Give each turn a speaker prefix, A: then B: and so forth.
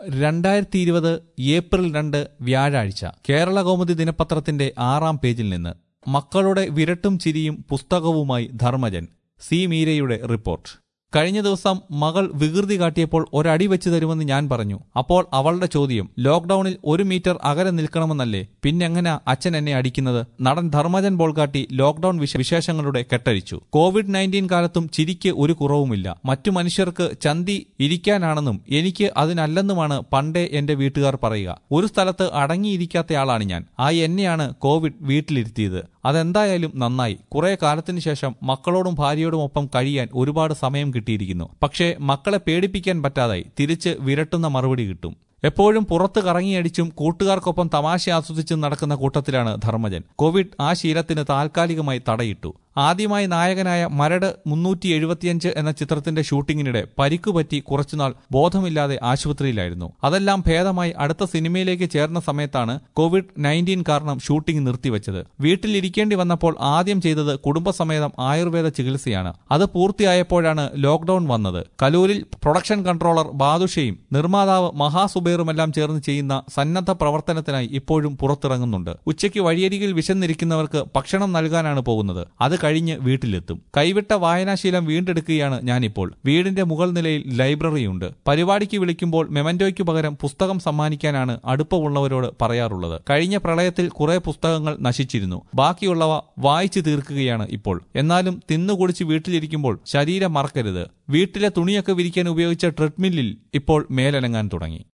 A: രണ്ടായിരത്തി ഇരുപത് ഏപ്രിൽ രണ്ട് വ്യാഴാഴ്ച കേരള കൗമുദി ദിനപത്രത്തിന്റെ ആറാം പേജിൽ നിന്ന് മക്കളുടെ വിരട്ടും ചിരിയും പുസ്തകവുമായി ധർമ്മജൻ സി മീരയുടെ റിപ്പോർട്ട് കഴിഞ്ഞ ദിവസം മകൾ വികൃതി കാട്ടിയപ്പോൾ ഒരടി വെച്ച് തരുമെന്ന് ഞാൻ പറഞ്ഞു അപ്പോൾ അവളുടെ ചോദ്യം ലോക്ഡൌണിൽ ഒരു മീറ്റർ അകലെ നിൽക്കണമെന്നല്ലേ പിന്നെങ്ങനാ അച്ഛൻ എന്നെ അടിക്കുന്നത് നടൻ ധർമ്മജൻ ബോൾഗാട്ടി ലോക്ഡൌൺ വിശ- വിശേഷങ്ങളുടെ കെട്ടഴിച്ചു കോവിഡ് നയൻറ്റീൻ കാലത്തും ചിരിക്ക് ഒരു കുറവുമില്ല മറ്റു മനുഷ്യർക്ക് ചന്തി ഇരിക്കാനാണെന്നും എനിക്ക് അതിനല്ലെന്നുമാണ് പണ്ടേ എന്റെ വീട്ടുകാർ പറയുക ഒരു സ്ഥലത്ത് അടങ്ങിയിരിക്കാത്തയാളാണ് ഞാൻ ആ എന്നെയാണ് കോവിഡ് വീട്ടിലിരുത്തിയത് അതെന്തായാലും നന്നായി കുറെ കാലത്തിന് ശേഷം മക്കളോടും ഭാര്യയോടുമൊപ്പം കഴിയാൻ ഒരുപാട് സമയം കിട്ടിയിരിക്കുന്നു പക്ഷേ മക്കളെ പേടിപ്പിക്കാൻ പറ്റാതായി തിരിച്ച് വിരട്ടുന്ന മറുപടി കിട്ടും എപ്പോഴും പുറത്ത് കറങ്ങിയടിച്ചും കൂട്ടുകാർക്കൊപ്പം തമാശ ആസ്വദിച്ചും നടക്കുന്ന കൂട്ടത്തിലാണ് ധർമ്മജൻ കോവിഡ് ആ ശീലത്തിന് താൽക്കാലികമായി തടയിട്ടു ആദ്യമായി നായകനായ മരട് മുന്നൂറ്റി എഴുപത്തിയഞ്ച് എന്ന ചിത്രത്തിന്റെ ഷൂട്ടിങ്ങിനിടെ പരിക്കുപറ്റി കുറച്ചുനാൾ ബോധമില്ലാതെ ആശുപത്രിയിലായിരുന്നു അതെല്ലാം ഭേദമായി അടുത്ത സിനിമയിലേക്ക് ചേർന്ന സമയത്താണ് കോവിഡ് നയൻറ്റീൻ കാരണം ഷൂട്ടിംഗ് നിർത്തിവെച്ചത് വീട്ടിലിരിക്കേണ്ടി വന്നപ്പോൾ ആദ്യം ചെയ്തത് കുടുംബസമേതം ആയുർവേദ ചികിത്സയാണ് അത് പൂർത്തിയായപ്പോഴാണ് ലോക്ഡൌൺ വന്നത് കലൂരിൽ പ്രൊഡക്ഷൻ കൺട്രോളർ ബാദുഷയും നിർമ്മാതാവ് മഹാസുബൈറുമെല്ലാം ചേർന്ന് ചെയ്യുന്ന സന്നദ്ധ പ്രവർത്തനത്തിനായി ഇപ്പോഴും പുറത്തിറങ്ങുന്നുണ്ട് ഉച്ചയ്ക്ക് വഴിയരികിൽ വിശന്നിരിക്കുന്നവർക്ക് ഭക്ഷണം നൽകാനാണ് പോകുന്നത് അത് കഴിഞ്ഞ് വീട്ടിലെത്തും കൈവിട്ട വായനാശീലം വീണ്ടെടുക്കുകയാണ് ഞാനിപ്പോൾ വീടിന്റെ മുകൾ നിലയിൽ ലൈബ്രറിയുണ്ട് പരിപാടിക്ക് വിളിക്കുമ്പോൾ മെമന്റോയ്ക്ക് പകരം പുസ്തകം സമ്മാനിക്കാനാണ് അടുപ്പമുള്ളവരോട് പറയാറുള്ളത് കഴിഞ്ഞ പ്രളയത്തിൽ കുറെ പുസ്തകങ്ങൾ നശിച്ചിരുന്നു ബാക്കിയുള്ളവ വായിച്ചു തീർക്കുകയാണ് ഇപ്പോൾ എന്നാലും തിന്നുകുടിച്ച് വീട്ടിലിരിക്കുമ്പോൾ ശരീരം മറക്കരുത് വീട്ടിലെ തുണിയൊക്കെ വിരിക്കാൻ ഉപയോഗിച്ച ട്രെഡ്മില്ലിൽ ഇപ്പോൾ മേലനങ്ങാൻ തുടങ്ങി